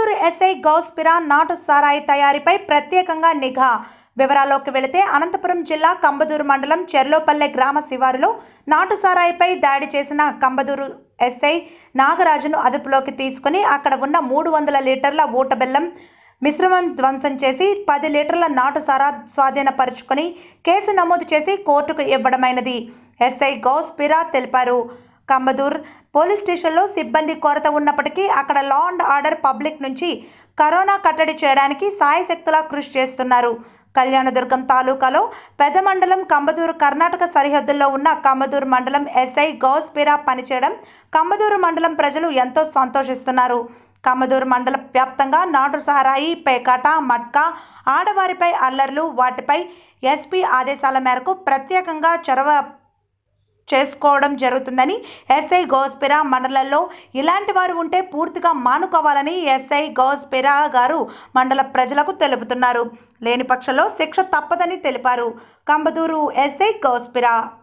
Kambadur SI గౌస్పిరా నాటు సారాయి తయారీపై ప్రత్యేకంగా నిఘా వివరాల్లోకి వెళితే అనంతపురం జిల్లా కంబదూరు మండలం చెర్లోపల్లె గ్రామ శివారులో నాటు సారాయిపై దాడి చేసిన కంబదూరు ఎస్ఐ నాగరాజును అదుపులోకి తీసుకుని అక్కడ ఉన్న మూడు వందల లీటర్ల ఊట బెల్లం మిశ్రమం ధ్వంసం చేసి పది లీటర్ల నాటు సారా స్వాధీనపరుచుకొని కేసు నమోదు చేసి కోర్టుకు ఇవ్వడమైనది ఎస్ఐ గౌస్ పిరా తెలిపారు కంబదూర్ పోలీస్ స్టేషన్లో సిబ్బంది కొరత ఉన్నప్పటికీ అక్కడ లా అండ్ ఆర్డర్ పబ్లిక్ నుంచి కరోనా కట్టడి చేయడానికి సాయశక్తులా కృషి చేస్తున్నారు కళ్యాణదుర్గం తాలూకాలో పెద్ద మండలం కంబదూరు కర్ణాటక సరిహద్దుల్లో ఉన్న కంబదూరు మండలం ఎస్ఐ గౌస్ పిరా పనిచేయడం కంబదూరు మండలం ప్రజలు ఎంతో సంతోషిస్తున్నారు కమ్మదూరు మండల వ్యాప్తంగా నాటు సారాయి పేకాట మట్కా ఆడవారిపై అల్లర్లు వాటిపై ఎస్పీ ఆదేశాల మేరకు ప్రత్యేకంగా చొరవ చేసుకోవడం జరుగుతుందని ఎస్ఐ గౌస్పిరా మండలంలో ఇలాంటి వారు ఉంటే పూర్తిగా మానుకోవాలని ఎస్ఐ గౌస్పిరా గారు మండల ప్రజలకు తెలుపుతున్నారు లేని పక్షంలో శిక్ష తప్పదని తెలిపారు కంబదూరు ఎస్ఐ గౌస్పిరా